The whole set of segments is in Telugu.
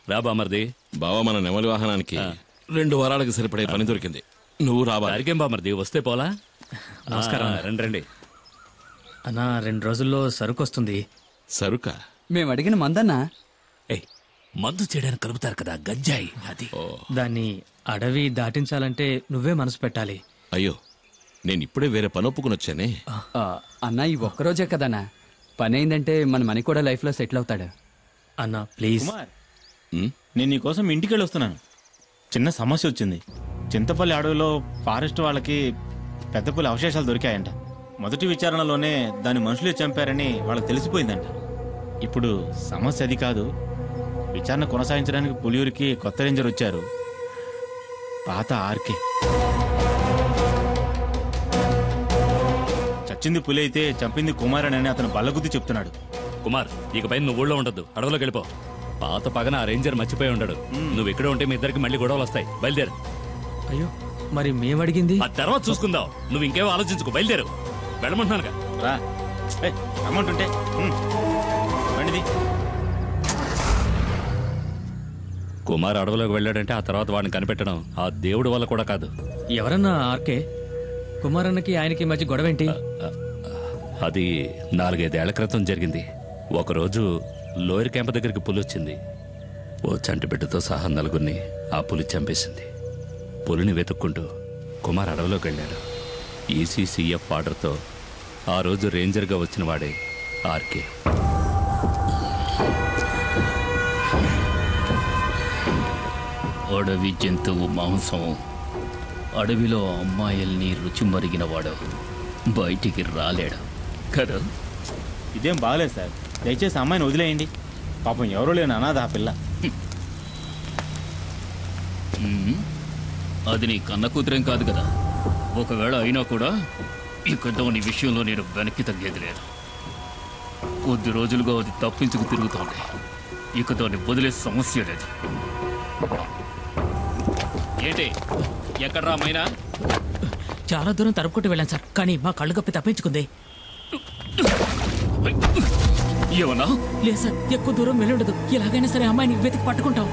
రా బామర్ది బావ మన నెమలి వాహనానికి రెండు వారాలకు సరిపడే పని దొరికింది నువ్వు రావాలి దారికేం బామర్ది వస్తే పోలా నమస్కారం రండి రండి అన్నా రెండు రోజుల్లో సరుకు వస్తుంది సరుక మేము అడిగిన మందన్నా ఏయ్ మందు చేయడానికి కలుపుతారు కదా గంజాయి అది దాన్ని అడవి దాటించాలంటే నువ్వే మనసు పెట్టాలి అయ్యో నేను ఇప్పుడే వేరే పని ఒప్పుకుని వచ్చానే ఆ, అన్నా ఈ ఒక్కరోజే కదన్నా పని అయిందంటే మన మనీ కూడా లైఫ్లో సెటిల్ అవుతాడు అన్నా ప్లీజ్ కుమార్ ఉమ్, నేను నీకోసం ఇంటికి వెళ్ళి వస్తున్నాను చిన్న సమస్య వచ్చింది చింతపల్లి అడవిలో ఫారెస్ట్ వాళ్ళకి పెద్ద పులి అవశేషాలు దొరికాయంట మొదటి విచారణలోనే దాని మనుషులే చంపారని వాళ్ళకి తెలిసిపోయిందంట ఇప్పుడు సమస్య అది కాదు విచారణ కొనసాగించడానికి పులియూరికి కొత్త రేంజర్ వచ్చారు పాత ఆర్కే చచ్చింది పులి అయితే చంపింది కుమారన్ అని అతను బల్లగుద్ది చెప్తున్నాడు కుమార్ ఇకపై నువ్వు ఊళ్ళో ఉండద్దు అడవిలోకి వెళ్ళిపో పాత పగన ఆ రేంజర్ మర్చిపోయి ఉండడు నువ్వు ఇక్కడ ఉంటే మీ ఇద్దరికి మళ్ళీ గొడవలు వస్తాయి బయలుదేరు అయ్యో మరి మేము అడిగింది ఆ తర్వాత చూసుకుందాం నువ్వు ఇంకేమో ఆలోచించుకో బయలుదేరు వెళ్ళమంటున్నానుగా రా ఏయ్, రమ్మంటుంటే ఉమ్. బండిది కుమార్ అడవిలోకి వెళ్ళాడంటే ఆ తర్వాత వాడిని కనిపెట్టడం ఆ దేవుడి వల్ల కూడా కాదు ఎవరన్నా ఆర్కే కుమారన్నకి ఆయనకి మధ్య గొడవ ఏంటి అది నాలుగైదేళ్ల క్రితం జరిగింది ఒకరోజు లోయర్ క్యాంప్ దగ్గరికి పులి వచ్చింది ఓ చంటి బిడ్డతో సహా నలుగురిని ఆ పులి చంపేసింది పులిని వెతుక్కుంటూ కుమార్ అడవిలోకి వెళ్ళాడు ఈసీసీఎఫ్ ఆర్డర్తో ఆ రోజు రేంజర్గా వచ్చిన వాడే ఆర్కే అడవి జంతువు మాంసం అడవిలో అమ్మాయిల్ని రుచి మరిగినవాడు బయటికి రాలేడు కదా ఇదేం బాగలేదు సార్ దయచేసి అమ్మాయిని వదిలేయండి పాపం ఎవరో లేని అనాథ ఆ పిల్ల ఉమ్, అది నీ కన్న కూతురేం కాదు కదా ఒకవేళ అయినా కూడా ఇక దాని విషయంలో నేను వెనక్కి తగ్గేది లేదు కొద్ది రోజులుగా అది తప్పించుకు తిరుగుతోంది ఇక దాన్ని వదిలే సమస్య లేదు ఏంటి ఎక్కడ్రా మైనా చాలా దూరం తరుపుకుంటూ వెళ్ళాను సార్ కానీ మా కళ్ళు కప్పి తప్పించుకుంది ఏమన్నా లేదు సార్ ఎక్కువ దూరం వెళ్ళుండదు ఎలాగైనా సరే అమ్మాయిని వెతికి పట్టుకుంటాం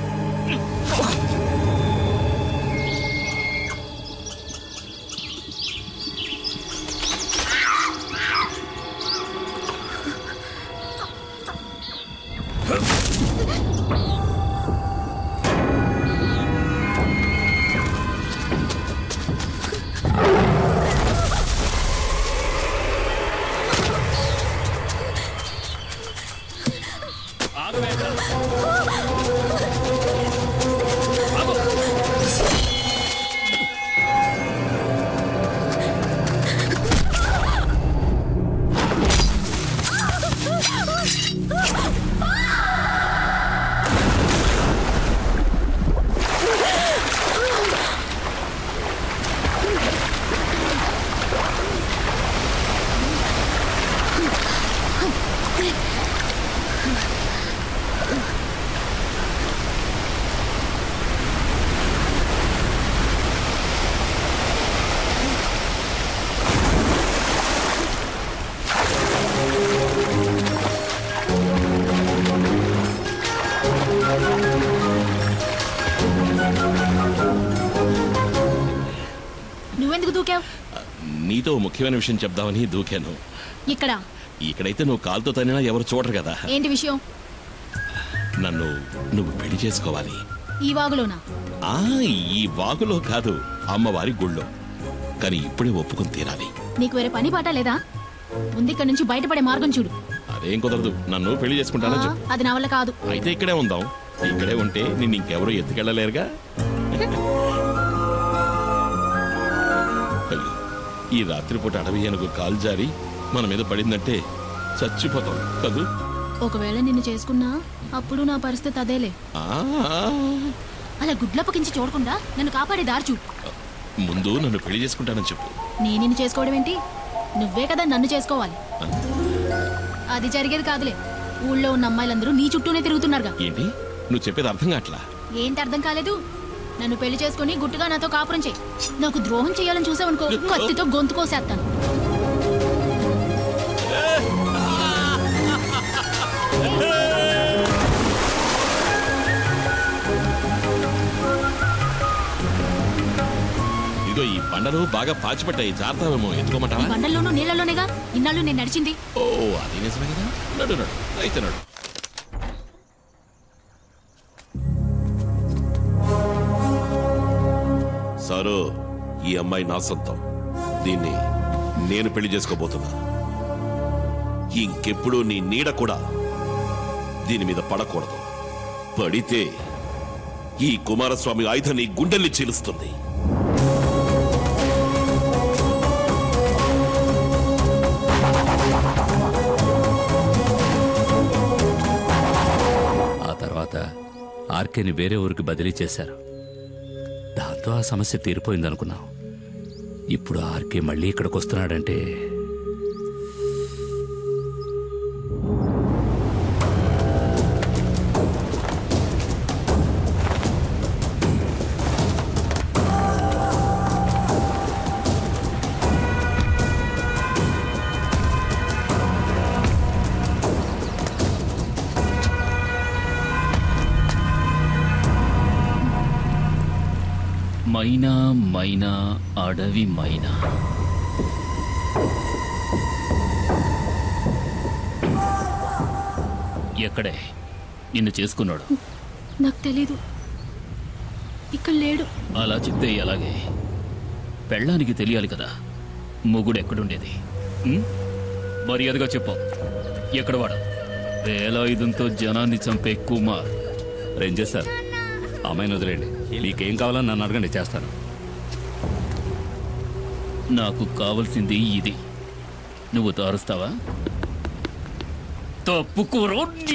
నువ్వెందుకు దూకావు నీతో ఓ ముఖ్యమైన విషయం చెప్దామని దూకాను ఇక్కడ ఇక్కడైతే నువ్వు కాలుతో తనినా ఎవరు చూడరు కదా ఏంటి విషయం నన్ను నువ్వు పెళ్లి చేసుకోవాలి ఈ వాగులోనా ఆ ఈ వాగులో కాదు అమ్మవారి గుళ్ళో కానీ ఇప్పుడే ఒప్పుకుని తీరాలి నీకు వేరే పని పాట లేదా ముందు ఇక్కడ నుంచి బయటపడే మార్గం చూడు అదేం కుదరదు నన్ను పెళ్లి ఆ, చేసుకుంటానని చెప్పు అది నా వల్ల కాదు అయితే ఇక్కడే ఉందాం ఇక్కడే ఉంటే నిన్ను ఇంకెవరూ ఎత్తుకెళ్ళలేరుగా అయ్యో, ఈ రాత్రిపూట అడవి ఏనుగు కాలు జారి మన మీద పడిందంటే చచ్చిపోతాం కదూ ఒకవేళ నిన్ను చేసుకున్నా అప్పుడు నా పరిస్థితి అదేలే ఆ, అలా గుడ్లప్పకించి చూడకుండా నన్ను కాపాడే దారి చూడు ముందు నన్ను పెళ్లి చేసుకుంటానని చెప్పు నేను నిన్ను చేసుకోవడం ఏంటి నువ్వే కదా నన్ను చేసుకోవాలి అది జరిగేది కాదులే ఊళ్ళో ఉన్న అమ్మాయిలందరూ నీ చుట్టూనే తిరుగుతున్నారుగా ఏంటి నువ్వు చెప్పేది అర్థం కావట్లా ఏంటి అర్థం కాలేదు నన్ను పెళ్లి చేసుకుని గుట్టుగా నాతో కాపురం చేయి నాకు ద్రోహం చేయాలని చూసావనుకో కత్తితో గొంతు కోసేస్తాను ఇదిగో ఈ బండలు బాగా పాచిపట్టాయి జాగ్రత్తమేమో ఎత్తుకోమంటావా బండల్లోనూ నీళ్ళలోనేగా ఇన్నాళ్ళు నేను నడిచింది ఓ అది నిజమే కదా నడు నడు అయితే నడు సారు ఈ అమ్మాయి నా సొంతం దీన్ని నేను పెళ్లి చేసుకోబోతున్నా ఇంకెప్పుడు నీ నీడ కూడా దీని మీద పడకూడదు పడితే ఈ కుమారస్వామి ఆయుధం నీ గుండెల్ని చీలుస్తుంది ఆ తర్వాత ఆర్కేని వేరే ఊరికి బదిలీ చేశారు దాంతో ఆ సమస్య తీరిపోయిందనుకున్నాం ఇప్పుడు ఆర్కే మళ్ళీ ఇక్కడికి వస్తున్నాడంటే మైనా మైనా అడవి మైనా ఎక్కడే నిన్ను చేసుకున్నాడు నాకు తెలీదు ఇక్కడ లేడు అలా చెప్తే ఎలాగే పెళ్ళానికి తెలియాలి కదా మొగుడు ఎక్కడుండేది ఉం? మర్యాదగా చెప్పు ఎక్కడ వాడు వేలాయుధంతో జనాన్ని చంపే కుమార్ రేంజర్ సార్ అమ్మాయిని వదిలేండి మీకేం కావాలని నన్ను అడగండి చేస్తాను నాకు కావలసింది ఇది నువ్వు తారుస్తావా తప్పుకోరో నీ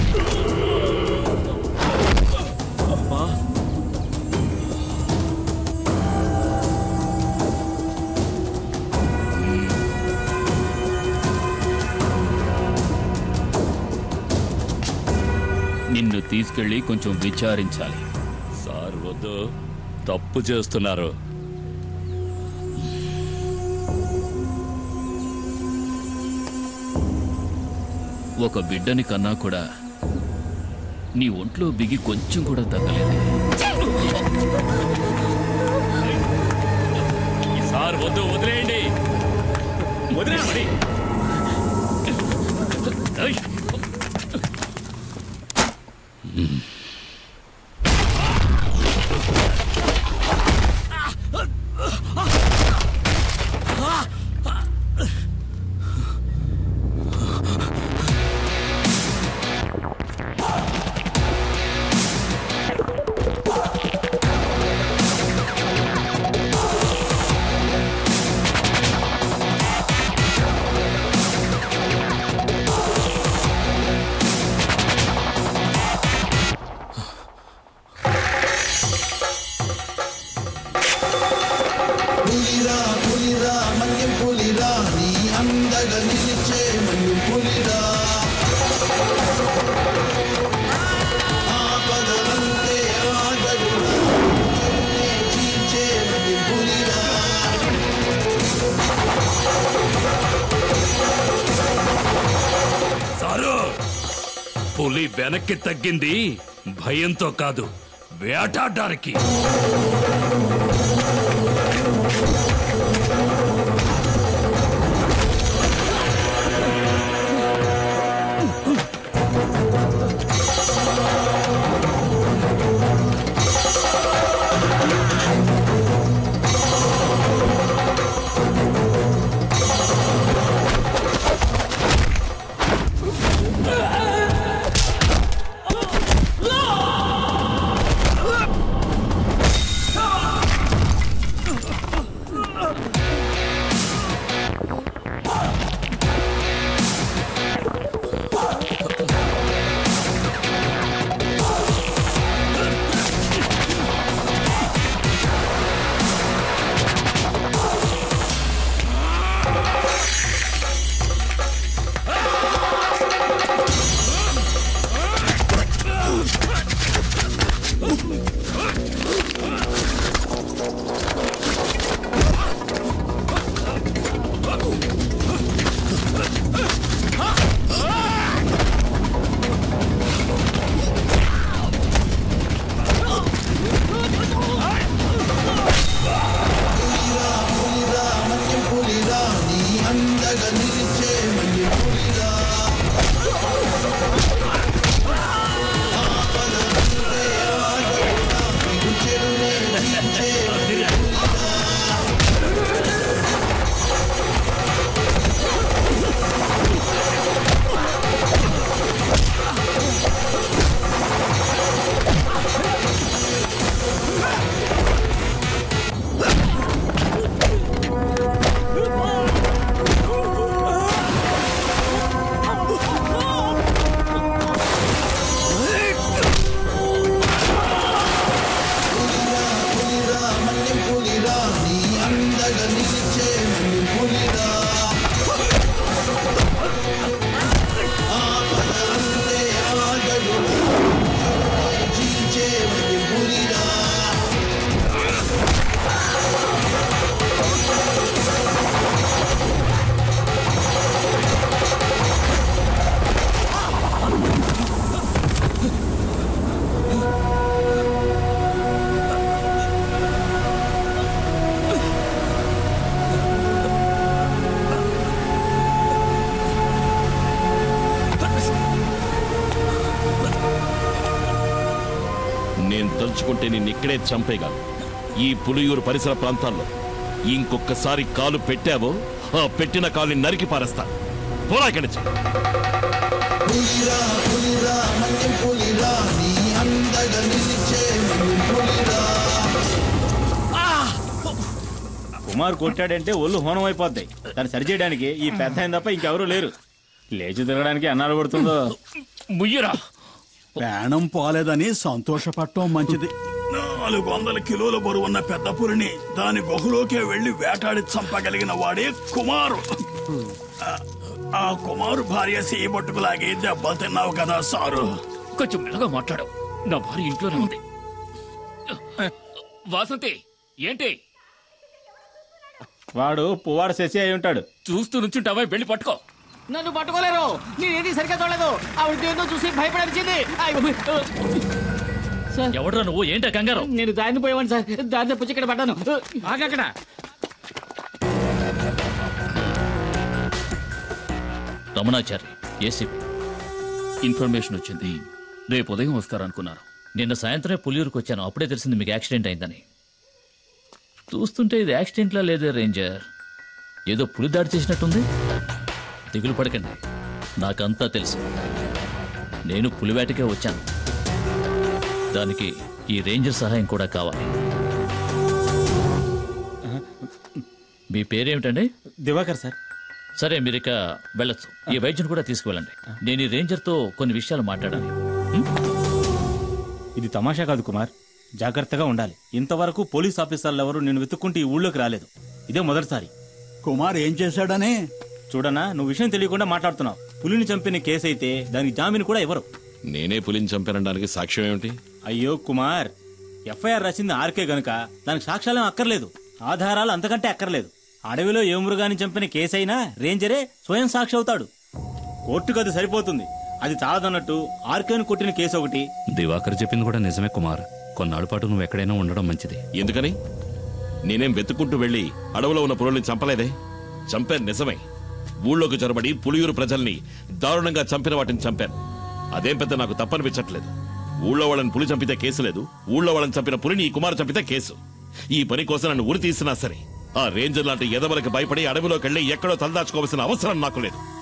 నిన్ను తీసుకెళ్ళి కొంచెం విచారించాలి సార్ వద్దు తప్పు చేస్తున్నారు ఒక బిడ్డని కన్నా కూడా నీ ఒంట్లో బిగి కొంచెం కూడా తగ్గలేదు సార్ వద్దు వదిలేయండి వదిలేయండి ఏయ్! పులిరా పులిరా మన్యం పులిరా నీ అందగా నిలిచే మన్యం పులిరా ఆపదలంతే ఆగడురా చెడునే చీల్చే మన్యం పులిరా సారు పులి వెనక్కి తగ్గింది భయంతో కాదు వేటాడడానికి తలుచుకుంటే నిన్ను ఇక్కడే చంపేయగలను ఈ పులియూరు పరిసర ప్రాంతాల్లో ఇంకొకసారి కాలు పెట్టావో ఆ పెట్టిన కాలుని నరికి పారేస్తా పోరా ఇక్కడి నుంచి పులిరా పులిరా మన్యం పులిరా నీ అందగా నిలిచే మన్యం పులిరా కుమార్ కొట్టాడంటే ఒళ్ళు హోనం అయిపోద్ది దాన్ని సరిచేయడానికి ఈ పెద్ద ఆయన తప్ప ఇంకెవరూ లేరు లేచి తిరగడానికి అన్నాడు పడుతుందో ముయ్యరా ప్రాణం పోలేదని సంతోషపడటం మంచిది నాలుగు వందల కిలోల బరువున్న పెద్ద పులిని దాని గుహలోకే వెళ్లి వేటాడి చంపగలిగిన వాడే కుమారు ఆ- ఆ కుమారు భార్య సీబొట్టుకులాగి దెబ్బలు తిన్నావు కదా సారు కొంచెం మెల్లగా మాట్లాడు నా భార్య ఇంట్లోనే ఉంది వాసంతి ఏంటి వాడు పువ్వాడు శశి అయి ఉంటాడు చూస్తూ నుంచుంటావా వెళ్ళి పట్టుకో నన్ను పట్టుకోలేరు నేనేది సరిగ్గా చూడలేదు ఆవిడ దేన్నో చూసి భయపడనిచ్చింది సార్ ఎవడ్రా నువ్వు ఏంటా కంగారు నేను దారిని పోయేవాడిని సార్ దారి తప్పించి ఇక్కడ పడ్డాను ఆగక్కడ రమణాచారి ఏసీపీ ఇన్ఫర్మేషన్ వచ్చింది రేపు ఉదయం వస్తారనుకున్నారు నిన్న సాయంత్రమే పులియూరుకు వచ్చాను అప్పుడే తెలిసింది మీకు యాక్సిడెంట్ అయిందని చూస్తుంటే ఇది యాక్సిడెంట్లా లేదే రేంజర్ ఏదో పులి దాడి చేసినట్టుంది దిగులు పడకండి నాకంతా తెలుసు నేను పులివేటకే వచ్చాను దానికి ఈ రేంజర్ సహాయం కూడా కావాలి మీ పేరేమిటండి దివాకర్ సార్ సరే మీరు ఇక వెళ్ళొచ్చు ఈ వైద్యుని కూడా తీసుకువెళ్ళండి నేను ఈ రేంజర్తో కొన్ని విషయాలు మాట్లాడాలి ఇది తమాషా కాదు కుమార్ జాగ్రత్తగా ఉండాలి ఇంతవరకు పోలీస్ ఆఫీసర్లు ఎవరు నేను వెతుక్కుంటే ఈ ఊళ్ళోకి రాలేదు ఇదే మొదటిసారి కుమార్ ఏం చేశాడని చూడనా నువ్వు విషయం తెలియకుండా మాట్లాడుతున్నావు పులిని చంపిన కేసు అయితే దానికి జామీన్ కూడా ఇవ్వరు నేనే పులిని చంపానడానికి సాక్ష్యం ఏమిటి అయ్యో కుమార్ ఎఫ్ఐఆర్ రాసింది ఆర్కే గనుక దానికి సాక్ష్యాలేం అక్కర్లేదు ఆధారాలు అంతకంటే అక్కర్లేదు అడవిలో ఏ మృగాన్ని చంపిన కేసైనా రేంజరే స్వయం సాక్షి అవుతాడు కోర్టుకు అది సరిపోతుంది అది చాలదన్నట్టు ఆర్కేను కొట్టిన కేసు ఒకటి దివాకర్ చెప్పింది కూడా నిజమే కుమార్ కొన్నాళ్ళ పాటు నువ్వు ఎక్కడైనా ఉండడం మంచిది ఎందుకని నేనేం వెతుక్కుంటూ వెళ్ళి అడవిలో ఉన్న పులుల్ని చంపలేదే చంపాను నిజమే ఊళ్ళోకి చొరబడి పులియూరు ప్రజల్ని దారుణంగా చంపిన వాటిని చంపాను అదేం పెద్ద నాకు తప్పనిపించట్లేదు ఊళ్ళో వాళ్ళని పులి చంపితే కేసు లేదు ఊళ్ళో వాళ్ళని చంపిన పులిని ఈ కుమారు చంపితే కేసు ఈ పని కోసం నన్ను ఉరి తీసినా సరే ఆ రేంజర్ లాంటి ఎదవలకి భయపడి అడవిలోకి వెళ్ళి ఎక్కడో తలదాచుకోవాల్సిన అవసరం నాకు లేదు